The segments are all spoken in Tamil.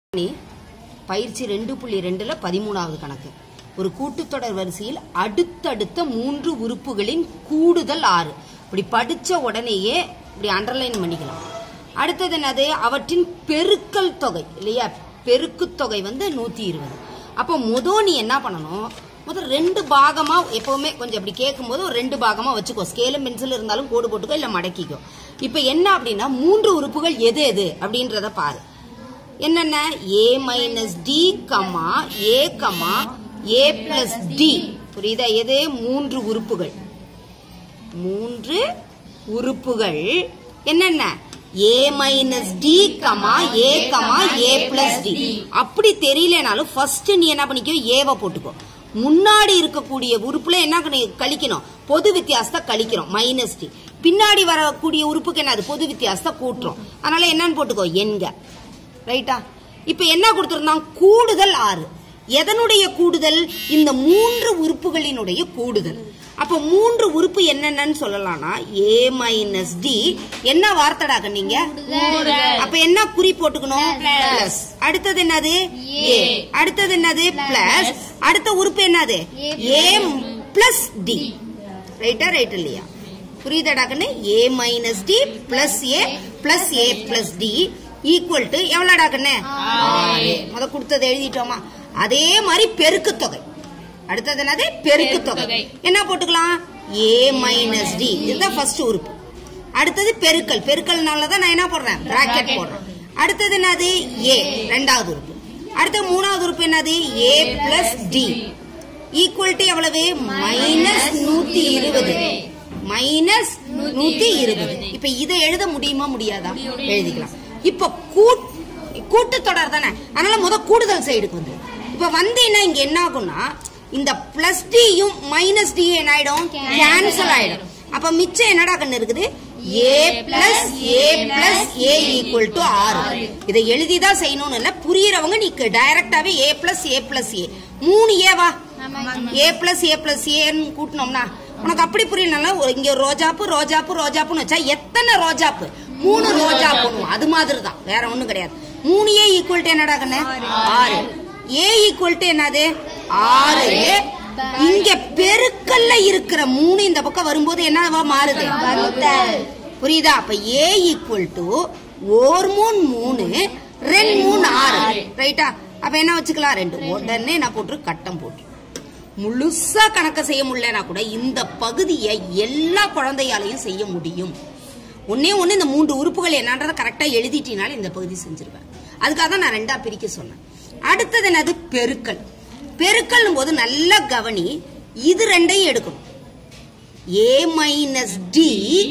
நீ பயிற்சி ரெண்டு புள்ளி ரெண்டுல பதிமூணாவது கணக்கு ஒரு கூட்டுத்தொடர் வரிசையில் அடுத்தடுத்த மூன்று உறுப்புகளின் கூடுதல் ஆறு இப்படி படிச்ச உடனேயே இப்படி அண்டர்லைன் பண்ணிக்கலாம் அடுத்தது என்னது அவற்றின் பெருக்கல் தொகை இல்லையா பெருக்குத் தொகை வந்து நூத்தி இருபது அப்போ முத நீ என்ன பண்ணணும் முதல் ரெண்டு பாகமா எப்பவுமே கொஞ்சம் இப்படி கேட்கும்போது ஒரு ரெண்டு பாகமா வச்சுக்கோ ஸ்கேலும் பென்சில் இருந்தாலும் கோடு போட்டுக்கோ இல்ல மடக்கிக்கோ இப்ப என்ன அப்படின்னா மூன்று உறுப்புகள் எது எது அப்படின்றத பாரு என்னென்ன A minus D comma A comma A plus D புரியுதா எது மூன்று உறுப்புகள் மூன்று உறுப்புகள் என்னென்ன A minus D comma A comma A plus D அப்படி தெரியலனாலும் ஃபர்ஸ்ட் நீ என்ன பண்ணிக்கோ ஏவை போட்டுக்கோ முன்னாடி இருக்கக்கூடிய உறுப்புல என்ன பண்ணி- கழிக்கணும் பொது வித்தியாசத்தை கழிக்கிறோம் மைனஸ் டி பின்னாடி வரக்கூடிய உறுப்புக்கு என்னது பொது வித்தியாசத்தை கூட்டுறோம் அதனால என்னன்னு போட்டுக்கோ எண்க ரைட்டா இப்ப என்ன கொடுத்திருந்தான் கூடுதல் ஆறு எதனுடைய கூடுதல் இந்த மூன்று உறுப்புகளினுடைய கூடுதல் அப்ப மூன்று உறுப்பு என்னென்னு சொல்லலாம்னா ஏ மைனஸ் டி என்ன வார்த்தைடா கண்ணீங்க அப்ப என்ன குறி போட்டுக்கணும் பிளஸ் அடுத்தது என்னது ஏ அடுத்தது என்னது பிளஸ் அடுத்த உறுப்பு என்னது ஏ பிளஸ் டி ரைட்டா ரைட் இல்லையா புரியுதாடா கண்ணு A minus D plus A plus A plus D equal to எவ்வளோடா கண்ணு ஆறு முத கொடுத்தது எழுதிட்டோமா அதே மாதிரி பெருக்கு தொகை அடுத்தது என்னது பெருக்கு தொகை என்ன போட்டுக்கலாம் ஏ மைனஸ் டி இதுதான் ஃபர்ஸ்ட் உறுப்பு அடுத்தது பெருக்கல் பெருக்கல்னால தான் நான் என்ன போடுறேன் பிராக்கெட் போடுறேன் அடுத்தது என்னது ஏ ரெண்டாவது உறுப்பு அடுத்த மூணாவது உறுப்பு என்னது A plus D equal to எவ்வளவு மைனஸ் நூத்தி இருபது மைனஸ் நூத்தி இருபது இப்ப இதை எழுத முடியுமா முடியாதா எழுதிக்கலாம் இப்ப கூட் கூட்டு தொடர் தானே அதனால முத கூடுதல் சைடுக்கு வந்து இப்ப வந்தீங்கன்னா இங்க என்ன ஆகும்னா இந்த பிளஸ் டியும் மைனஸ் டியும் என்ன ஆயிடும் கேன்சல் ஆயிடும் அப்ப மிச்சம் என்னடா கண்ணு இருக்குது A plus A plus A equal to ஆறு இதை எழுதிதான் செய்யணும்னு இல்ல புரியறவங்க நீ டைரக்டாவே ஏ பிளஸ் ஏ பிளஸ் ஏ மூணு ஏவா ஏ பிளஸ் ஏ பிளஸ் ஏன்னு கூட்டினோம்னா உனக்கு அப்படி புரியலனால ஒரு- இங்க ஒரு ரோஜாப்பு ரோஜாப்பு ரோஜாப்புன்னு வச்சா எத்தனை ரோஜாப்பு மூணு ரோஜாப்பு அது மாதிரி தான் வேற ஒண்ணும் கிடையாது மூணு ஏ ஈக்குவல் டு என்னடா கண்ணு ஆறு ஏ ஈக்குவல் டு என்னது ஆறு இங்க பெருக்கல்ல இருக்கிற மூணு இந்த பக்கம் வரும்போது என்னவா மாறுது புரியுதா அப்ப ஏ ஈக்குவல் டு ஓர் மூணு மூணு ரெண்டு மூணு ஆறு ரைட்டா அப்ப என்ன வச்சுக்கலாம் ரெண்டு உடனே நான் போட்டு கட்டம் போட்டு முழுசா கணக்க செய்ய முடியலனா கூட இந்த பகுதியை எல்லா குழந்தையாலையும் செய்ய முடியும் ஒன்னே ஒண்ணு இந்த மூன்று உறுப்புகள் என்னன்றத கரெக்டா எழுதிட்டினால இந்த பகுதி செஞ்சிருவேன் அதுக்காக தான் நான் ரெண்டா பிரிக்க சொன்னேன் அடுத்தது என்னது பெருக்கல் பெருக்கல் போது நல்லா கவனி இது ரெண்டையும் எடுக்கணும் A minus D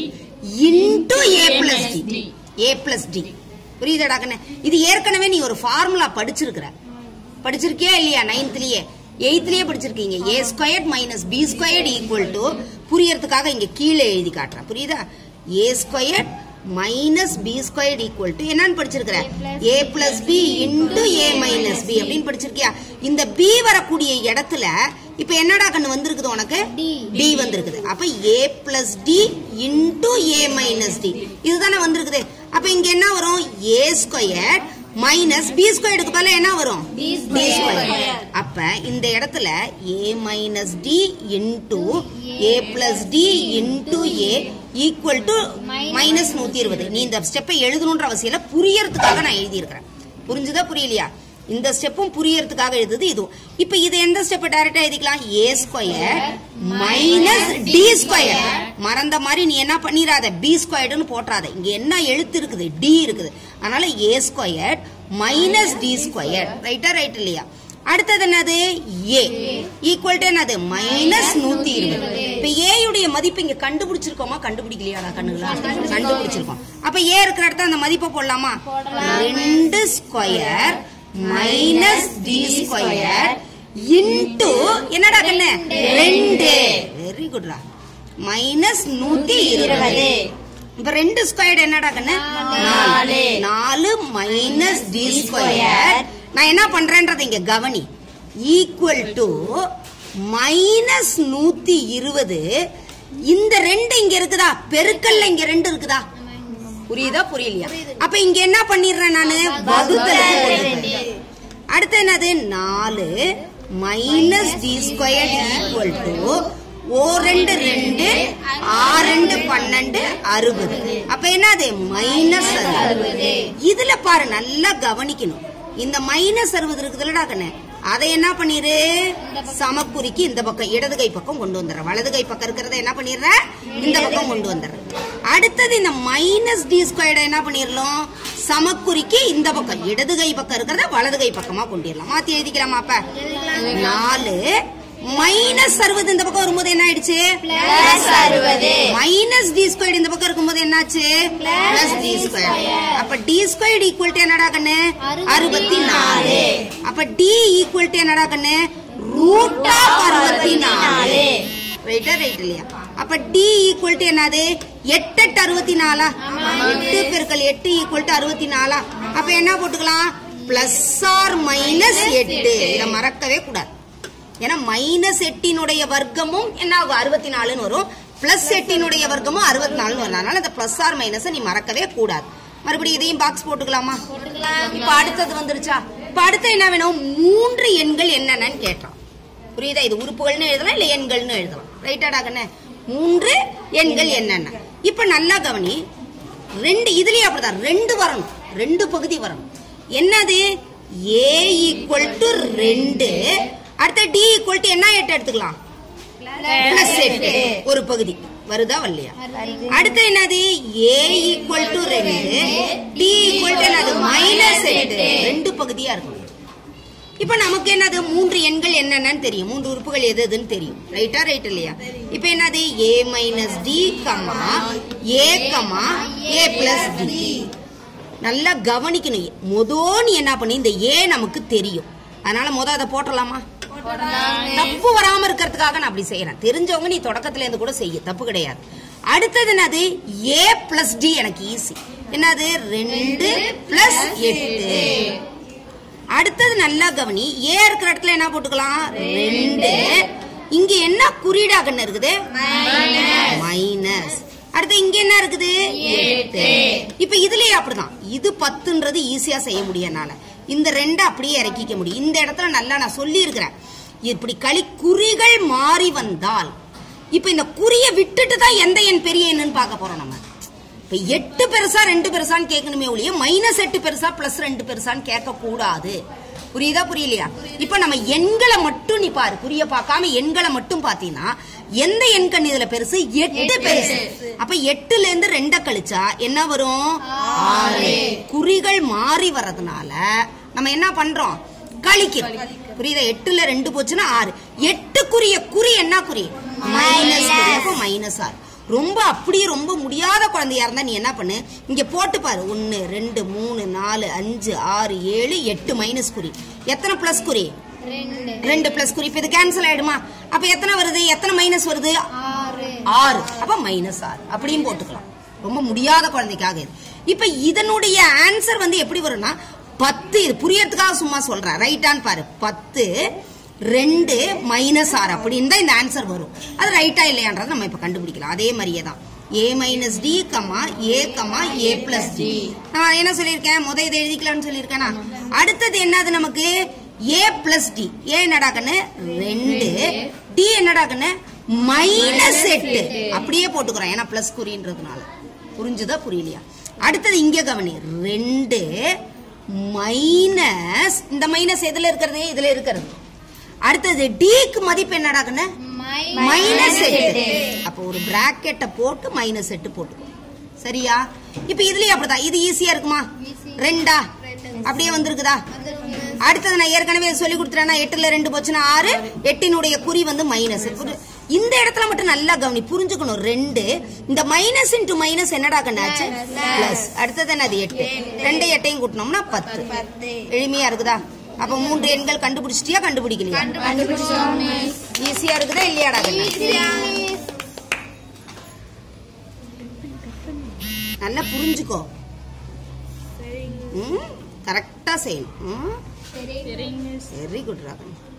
into A plus D A plus D புரியுதாடா கண்ணு இது ஏற்கனவே நீ ஒரு ஃபார்முலா படிச்சிருக்கிற படிச்சிருக்கியா இல்லையா நைன்த்லயே எயித்லயே படிச்சிருக்கீங்க A squared minus B squared equal to புரியறதுக்காக இங்க கீழே எழுதி காட்டுறேன் புரியுதா A squared minus B squared equal to என்னன்னு படிச்சிருக்கிற A plus B into A minus B அப்படின்னு படிச்சிருக்கியா இந்த பி வரக்கூடிய இடத்துல இப்ப என்னடா கண்ணு வந்திருக்குது உனக்கு டி வந்திருக்குது அப்ப A plus D into A minus D இதுதானே வந்திருக்குது அப்ப இங்க என்ன வரும் ஏ ஸ்கொயர் மைனஸ் பி ஸ்கொயருக்கு பதிலா என்ன வரும் பி ஸ்கொயர் அப்ப இந்த இடத்துல A minus D into A plus D into A equal to minus நூத்தி இருபது நீ இந்த ஸ்டெப்பை எழுதணுன்ற அவசியம் இல்ல புரியறதுக்காக நான் எழுதியிருக்கிறேன் புரிஞ்சுதா புரியலையா இந்த ஸ்டெப்பும் புரியறதுக்காக எழுதுது இதுவும் இப்ப இது எந்த ஸ்டெப் டைரக்டா எழுதிக்கலாம் A square minus D square மறந்த மாதிரி நீ என்ன பண்ணிராத பி ஸ்கொயர்டுன்னு போட்டுறாத இங்க என்ன எழுத்து இருக்குது டி இருக்குது அதனால A square minus D square ரைட்டா ரைட் இல்லையா அடுத்தது என்னது ஏ ஈக்குவல் டு என்னது மைனஸ் நூத்தி இருபது இப்ப ஏ உடைய மதிப்பு இங்க கண்டுபிடிச்சிருக்கோமா கண்டுபிடிக்கலையாடா கண்ணுங்களா கண்டுபிடிச்சிருக்கோம் அப்ப ஏ இருக்கிற இடத்துல அந்த மதிப்பை போடலாமா ரெண்டு square minus D square into என்னடா கண்ணு ரெண்டு வெரி குட்ரா மைனஸ் நூத்தி இருபது இப்ப ரெண்டு ஸ்கொயர் என்னடா கண்ணு நாலு நாலு மைனஸ் டி ஸ்கொயர் நான் என்ன பண்றேன்றத இங்க கவனி ஈக்குவல் டு மைனஸ் நூத்தி இருபது இந்த ரெண்டு இங்க இருக்குதா பெருக்கல்ல இங்க ரெண்டு இருக்குதா புரியுதா புரியலையா அப்ப இங்க என்ன பண்ணிடுறேன் நானு வகுத்தல் என்னது நாலு minus D square equal to ஓ ரெண்டு ரெண்டு ஆறு ரெண்டு பன்னெண்டு அறுபது அப்ப என்னது மைனஸ் அறுபது இதுல பாரு நல்லா கவனிக்கணும் இந்த மைனஸ் அறுபது இருக்குதுல்லடா கண்ணு அதை என்ன பண்ணிரு சமக்குறிக்கு இந்த பக்கம் இடது கை பக்கம் கொண்டு வந்துடுற வலது கை பக்கம் இருக்கிறத என்ன பண்ணிடுற இந்த பக்கம் கொண்டு வந்துடுற அடுத்தது இந்த மைனஸ் டி ஸ்கொயர்டை என்ன பண்ணிடலாம் சமக்குறிக்கு இந்த பக்கம் இடது கை பக்கம் இருக்கிறத வலது கை பக்கமா கொண்டிடலாம் மாத்தி எழுதிக்கலாமா அப்ப நாலு மைனஸ் அறுபது இந்த பக்கம் வரும்போது என்ன ஆயிடுச்சு Plus அறுபது. மைனஸ் டி ஸ்கொயர் இந்த பக்கம் இருக்கும்போது என்னாச்சு பிளஸ் டி ஸ்கொயர் அப்ப டி ஸ்கொயர் ஈக்குவல் டு என்னடா கண்ணு அறுபத்தி நாலு அப்ப டி ஈக்குவல் டு என்னடா கண்ணு ரூட் ஆஃப் அறுபத்தி நாலு ரைட்டா ரைட் இல்லையா அப்ப டி ஈக்குவல் டு என்னது எட்டு எட்டு அறுபத்தி நாலா எட்டு பெருக்கல் எட்டு ஈக்குவல் டு அறுபத்தி நாலா அப்ப என்ன போட்டுக்கலாம் பிளஸ் ஆர் மைனஸ் எட்டு இதை மறக்கவே கூடாது ஏன்னா மைனஸ் எட்டினுடைய வர்க்கமும் என்ன ஆகும் அறுபத்தி நாலுன்னு வரும் பிளஸ் எட்டினுடைய வர்க்கமும் அறுபத்தி நாலுன்னு வரும் அதனால இந்த பிளஸ் ஆர் மைனஸ் நீ மறக்கவே கூடாது மறுபடியும் இதையும் பாக்ஸ் போட்டுக்கலாமா இப்ப அடுத்தது வந்துருச்சா இப்ப அடுத்து என்ன வேணும் மூன்று எண்கள் என்னென்னு கேட்டோம் புரியுதா இது உறுப்புகள்னு எழுதலாம் இல்ல எண்கள்னு எழுதலாம் ரைட்டாடா கண்ணே மூன்று எண்கள் என்னென்ன இப்ப நல்லா கவனி ரெண்டு இதுலயே அப்படிதான் ரெண்டு வரணும் ரெண்டு பகுதி வரணும் என்னது ஏ ஈக்குவல் டு ரெண்டு அடுத்த டி ஈக்குவல் டு என்ன எட்டு எடுத்துக்கலாம் பிளஸ் எட்டு ஒரு பகுதி வருதா வரலையா அடுத்து என்னது ஏ ஈக்குவல் டு ரெண்டு டி ஈக்குவல் டு என்னது மைனஸ் எட்டு ரெண்டு பகுதியா இருக்கும் இப்ப நமக்கு என்னது மூன்று எண்கள் என்னென்னு தெரியும் மூன்று உறுப்புகள் எது எதுன்னு தெரியும் ரைட்டா ரைட் இல்லையா இப்ப என்னது A minus D comma A comma A plus D நல்லா கவனிக்கணும் மொதோ நீ என்ன பண்ணி இந்த ஏ நமக்கு தெரியும் அதனால முத அதை போட்டலாமா தப்பு வராம இருக்கிறதுக்காக நான் அப்படி செய்யறேன் தெரிஞ்சவங்க நீ தொடக்கத்துல இருந்து கூட செய்ய தப்பு கிடையாது அடுத்தது என்னது ஏ பிளஸ் டி எனக்கு ஈஸி என்னது ரெண்டு பிளஸ் எட்டு அடுத்தது நல்லா கவனி ஏ இருக்கிற இடத்துல என்ன போட்டுக்கலாம் ரெண்டு இங்க என்ன குறியீடா கண்ணு இருக்குது மைனஸ் அடுத்து இங்க என்ன இருக்குது எட்டு இப்ப இதுலயே அப்படிதான் இது பத்துன்றது ஈஸியா செய்ய முடியும் என்னால இந்த ரெண்டை அப்படியே இறக்கிக்க முடியும் இந்த இடத்துல நல்லா நான் சொல்லி இருக்கிறேன் இப்படி களி குறிகள் மாறி வந்தால் இப்ப இந்த குறிய விட்டுட்டு தான் எந்த எண் பெரிய எண்ணுன்னு பார்க்க போறோம் நம்ம இப்ப எட்டு பெருசா ரெண்டு பெருசான்னு கேட்கணுமே ஒழிய மைனஸ் எட்டு பெருசா பிளஸ் ரெண்டு பெருசான்னு கேட்க கூடாது புரியுதா புரியலையா இப்ப நம்ம எண்களை மட்டும் நீ பாரு குறிய பார்க்காம எண்களை மட்டும் பாத்தீங்கன்னா எந்த எண் கண் இதுல பெருசு எட்டு பெருசு அப்ப எட்டுல இருந்து ரெண்ட கழிச்சா என்ன வரும் ஆறு குறிகள் மாறி வர்றதுனால நம்ம என்ன பண்றோம் கழிக்கிறோம் புரியுதா எட்டுல ரெண்டு போச்சுன்னா ஆறு எட்டுக்குரிய குறி என்ன குறி மைனஸ் அப்ப மைனஸ் ஆறு ரொம்ப அப்படியே ரொம்ப முடியாத குழந்தையா இருந்தா நீ என்ன பண்ணு இங்க போட்டு பாரு ஒன்னு ரெண்டு மூணு நாலு அஞ்சு ஆறு ஏழு எட்டு மைனஸ் குறி எத்தனை பிளஸ் குறி ரெண்டு பிளஸ் குறி இப்ப இது கேன்சல் ஆயிடுமா அப்ப எத்தனை வருது எத்தனை மைனஸ் வருது ஆறு அப்ப மைனஸ் ஆறு அப்படியும் போட்டுக்கலாம் ரொம்ப முடியாத குழந்தைக்காக இது இப்ப இதனுடைய ஆன்சர் வந்து எப்படி வரும்னா பத்து இது புரியறதுக்காக சும்மா சொல்றேன் ரைட்டான்னு பாரு பத்து ரெண்டு மைனஸ் ஆறு அப்படின்னு தான் இந்த ஆன்சர் வரும் அது ரைட்டா இல்லையான்றதை நம்ம இப்ப கண்டுபிடிக்கலாம் அதே மாதிரியே தான் A minus D comma A comma A plus D நான் என்ன சொல்லியிருக்கேன் முத இதை எழுதிக்கலாம்னு சொல்லியிருக்கேனா அடுத்தது என்னது நமக்கு ஏ பிளஸ் டி ஏ என்னடா கண்ணு ரெண்டு டி என்னடா கண்ணு மைனஸ் எட்டு அப்படியே போட்டுக்கிறோம் ஏன்னா பிளஸ் குறின்றதுனால புரிஞ்சுதா புரியலையா அடுத்தது இங்க கவனி ரெண்டு மைனஸ் இந்த மைனஸ் எதுல இருக்கிறது இதுல இருக்கிறது அடுத்தது டிக்கு மதிப்பு என்னடா கண்ணு மைனஸ் எட்டு அப்போ ஒரு பிராக்கெட்டை போட்டு மைனஸ் எட்டு போட்டுக்கோ சரியா இப்ப இதுலயே அப்படிதான் இது ஈஸியா இருக்குமா ரெண்டா அப்படியே வந்திருக்குதா அடுத்தது நான் ஏற்கனவே சொல்லி கொடுத்துறேன்னா எட்டுல ரெண்டு போச்சுன்னா ஆறு எட்டினுடைய குறி வந்து மைனஸ் இந்த இடத்துல மட்டும் நல்லா கவனி புரிஞ்சுக்கணும் ரெண்டு இந்த மைனஸ் இன்டு மைனஸ் என்னடா கண்ணாச்சு பிளஸ் அடுத்தது என்னது எட்டு ரெண்டு எட்டையும் கூட்டினோம்னா பத்து எளிமையா இருக்குதா அப்ப மூன்று எண்கள் கண்டுபிடிச்சிட்டியா கண்டுபிடிக்கலையா ஈஸியா இருக்குதா இல்லையாடா கண்ணா நல்லா புரிஞ்சுக்கோ கரெக்டா செய்யணும் வெரி குட் ராகன்